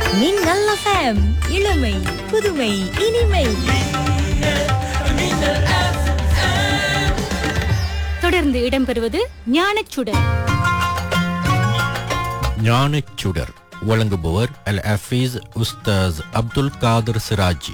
மின்னல் எஃப்எம் இளமை புதுமை இனிமை தொடர்ந்து இடம்பெறுவது ஞானச்சுடர் ஞானச்சுடர் வழங்குபவர் அல் ஹஃபீஸ் உஸ்தாஸ் அப்துல் காதர் சிராஜி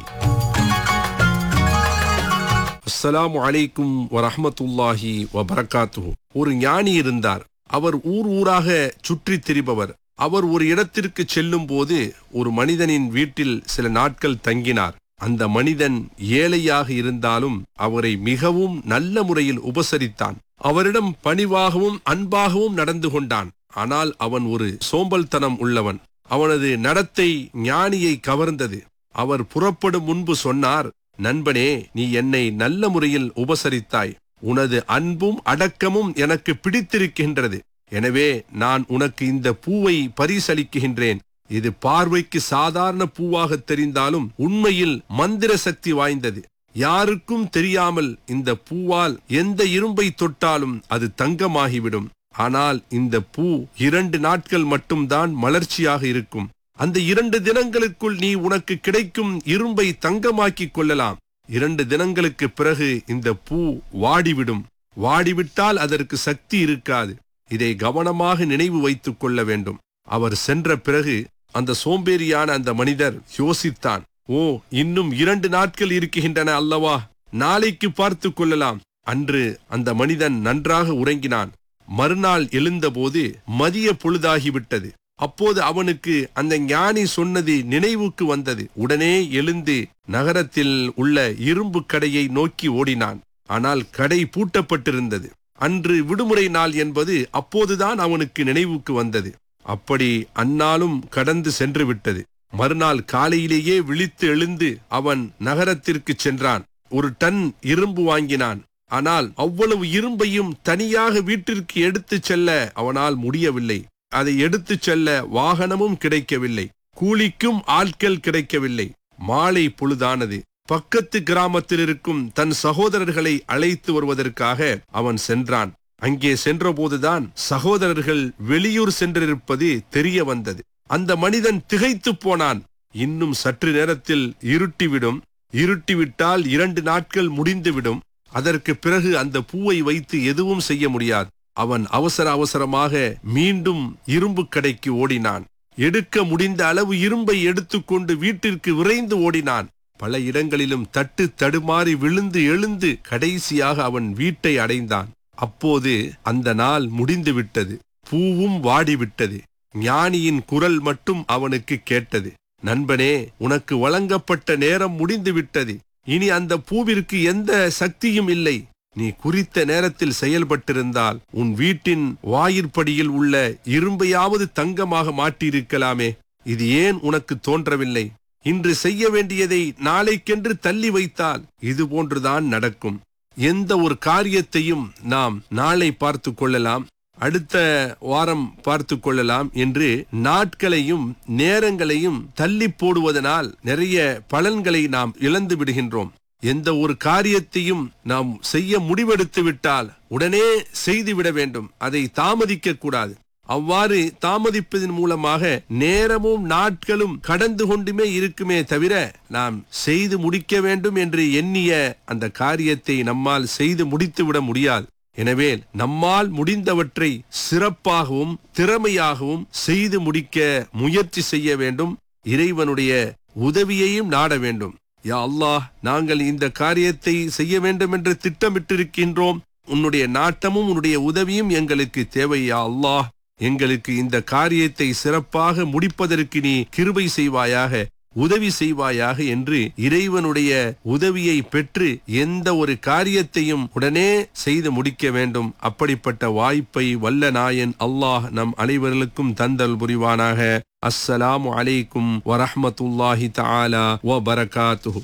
அஸ்ஸலாமு அலைக்கும் வரஹ்மத்துல்லாஹி வபரகாத்துஹு ஒரு ஞானி இருந்தார் அவர் ஊர் ஊராக சுற்றித் திரிபவர் அவர் ஒரு இடத்திற்கு செல்லும் போது ஒரு மனிதனின் வீட்டில் சில நாட்கள் தங்கினார் அந்த மனிதன் ஏழையாக இருந்தாலும் அவரை மிகவும் நல்ல முறையில் உபசரித்தான் அவரிடம் பணிவாகவும் அன்பாகவும் நடந்து கொண்டான் ஆனால் அவன் ஒரு சோம்பல்தனம் உள்ளவன் அவனது நடத்தை ஞானியை கவர்ந்தது அவர் புறப்படும் முன்பு சொன்னார் நண்பனே நீ என்னை நல்ல முறையில் உபசரித்தாய் உனது அன்பும் அடக்கமும் எனக்கு பிடித்திருக்கின்றது எனவே நான் உனக்கு இந்த பூவை பரிசளிக்குகின்றேன் இது பார்வைக்கு சாதாரண பூவாக தெரிந்தாலும் உண்மையில் மந்திர சக்தி வாய்ந்தது யாருக்கும் தெரியாமல் இந்த பூவால் எந்த இரும்பை தொட்டாலும் அது தங்கமாகிவிடும் ஆனால் இந்த பூ இரண்டு நாட்கள் மட்டும்தான் மலர்ச்சியாக இருக்கும் அந்த இரண்டு தினங்களுக்குள் நீ உனக்கு கிடைக்கும் இரும்பை தங்கமாக்கிக் கொள்ளலாம் இரண்டு தினங்களுக்கு பிறகு இந்த பூ வாடிவிடும் வாடிவிட்டால் அதற்கு சக்தி இருக்காது இதை கவனமாக நினைவு வைத்துக் கொள்ள வேண்டும் அவர் சென்ற பிறகு அந்த சோம்பேறியான அந்த மனிதர் யோசித்தான் ஓ இன்னும் இரண்டு நாட்கள் இருக்கின்றன அல்லவா நாளைக்கு பார்த்து கொள்ளலாம் அன்று அந்த மனிதன் நன்றாக உறங்கினான் மறுநாள் எழுந்தபோது மதிய பொழுதாகிவிட்டது அப்போது அவனுக்கு அந்த ஞானி சொன்னது நினைவுக்கு வந்தது உடனே எழுந்து நகரத்தில் உள்ள இரும்பு கடையை நோக்கி ஓடினான் ஆனால் கடை பூட்டப்பட்டிருந்தது அன்று விடுமுறை நாள் என்பது அப்போதுதான் அவனுக்கு நினைவுக்கு வந்தது அப்படி அந்நாளும் கடந்து சென்று விட்டது மறுநாள் காலையிலேயே விழித்து எழுந்து அவன் நகரத்திற்கு சென்றான் ஒரு டன் இரும்பு வாங்கினான் ஆனால் அவ்வளவு இரும்பையும் தனியாக வீட்டிற்கு எடுத்துச் செல்ல அவனால் முடியவில்லை அதை எடுத்துச் செல்ல வாகனமும் கிடைக்கவில்லை கூலிக்கும் ஆட்கள் கிடைக்கவில்லை மாலை பொழுதானது பக்கத்து கிராமத்தில் இருக்கும் தன் சகோதரர்களை அழைத்து வருவதற்காக அவன் சென்றான் அங்கே சென்றபோதுதான் சகோதரர்கள் வெளியூர் சென்றிருப்பது தெரிய வந்தது அந்த மனிதன் திகைத்துப் போனான் இன்னும் சற்று நேரத்தில் இருட்டிவிடும் இருட்டிவிட்டால் இரண்டு நாட்கள் முடிந்துவிடும் அதற்கு பிறகு அந்த பூவை வைத்து எதுவும் செய்ய முடியாது அவன் அவசர அவசரமாக மீண்டும் இரும்பு கடைக்கு ஓடினான் எடுக்க முடிந்த அளவு இரும்பை எடுத்துக்கொண்டு வீட்டிற்கு விரைந்து ஓடினான் பல இடங்களிலும் தட்டு தடுமாறி விழுந்து எழுந்து கடைசியாக அவன் வீட்டை அடைந்தான் அப்போது அந்த நாள் முடிந்துவிட்டது பூவும் வாடிவிட்டது ஞானியின் குரல் மட்டும் அவனுக்கு கேட்டது நண்பனே உனக்கு வழங்கப்பட்ட நேரம் முடிந்துவிட்டது இனி அந்த பூவிற்கு எந்த சக்தியும் இல்லை நீ குறித்த நேரத்தில் செயல்பட்டிருந்தால் உன் வீட்டின் வாயிற்படியில் உள்ள இரும்பையாவது தங்கமாக மாட்டியிருக்கலாமே இது ஏன் உனக்கு தோன்றவில்லை இன்று செய்ய வேண்டியதை நாளைக்கென்று தள்ளி வைத்தால் இது போன்றுதான் நடக்கும் எந்த ஒரு காரியத்தையும் நாம் நாளை பார்த்து கொள்ளலாம் அடுத்த வாரம் பார்த்து கொள்ளலாம் என்று நாட்களையும் நேரங்களையும் தள்ளி போடுவதனால் நிறைய பலன்களை நாம் இழந்து விடுகின்றோம் எந்த ஒரு காரியத்தையும் நாம் செய்ய முடிவெடுத்து விட்டால் உடனே செய்துவிட வேண்டும் அதை தாமதிக்க கூடாது அவ்வாறு தாமதிப்பதன் மூலமாக நேரமும் நாட்களும் கடந்து கொண்டுமே இருக்குமே தவிர நாம் செய்து முடிக்க வேண்டும் என்று எண்ணிய அந்த காரியத்தை நம்மால் செய்து முடித்துவிட முடியாது எனவே நம்மால் முடிந்தவற்றை சிறப்பாகவும் திறமையாகவும் செய்து முடிக்க முயற்சி செய்ய வேண்டும் இறைவனுடைய உதவியையும் நாட வேண்டும் யா அல்லாஹ் நாங்கள் இந்த காரியத்தை செய்ய வேண்டும் என்று திட்டமிட்டிருக்கின்றோம் உன்னுடைய நாட்டமும் உன்னுடைய உதவியும் எங்களுக்கு தேவை யா அல்லாஹ் எங்களுக்கு இந்த காரியத்தை சிறப்பாக முடிப்பதற்கு நீ கிருபை செய்வாயாக உதவி செய்வாயாக என்று இறைவனுடைய உதவியை பெற்று எந்த ஒரு காரியத்தையும் உடனே செய்து முடிக்க வேண்டும் அப்படிப்பட்ட வாய்ப்பை வல்ல நாயன் அல்லாஹ் நம் அனைவர்களுக்கும் தந்தல் புரிவானாக அஸ்ஸலாமு அலைக்கும் வரஹ்மத்துல்லாஹி தஆலா வ பரகாத்துஹு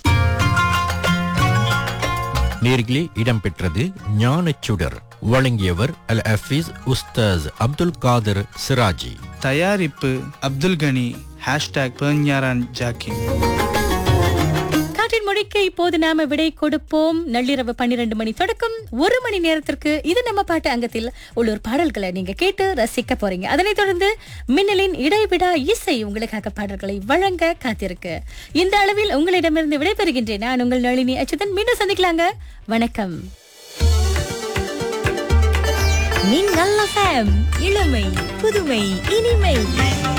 நேர்களே இடம்பெற்றது ஞானச்சுடர் வழங்கியவர் அல் ஹஃபீஸ் உஸ்தாஸ் அப்துல் காதர் சிராஜி தயாரிப்பு அப்துல் கனி ஹேஷ்டாக் பெர்ஞாரான் ஜாக்கின் காற்றின் மொழிக்கு இப்போது நாம விடை கொடுப்போம் நள்ளிரவு பன்னிரண்டு மணி தொடக்கம் ஒரு மணி நேரத்திற்கு இது நம்ம பாட்டு அங்கத்தில் உள்ளூர் பாடல்களை நீங்க கேட்டு ரசிக்க போறீங்க அதனைத் தொடர்ந்து மின்னலின் இடைவிடா இசை உங்களுக்காக பாடல்களை வழங்க காத்திருக்கு இந்த அளவில் உங்களிடமிருந்து விடைபெறுகின்றேன் நான் உங்கள் நளினி அச்சுதன் மீண்டும் சந்திக்கலாங்க வணக்கம் மின்னல் எஃப்எம் இளமை புதுமை இனிமை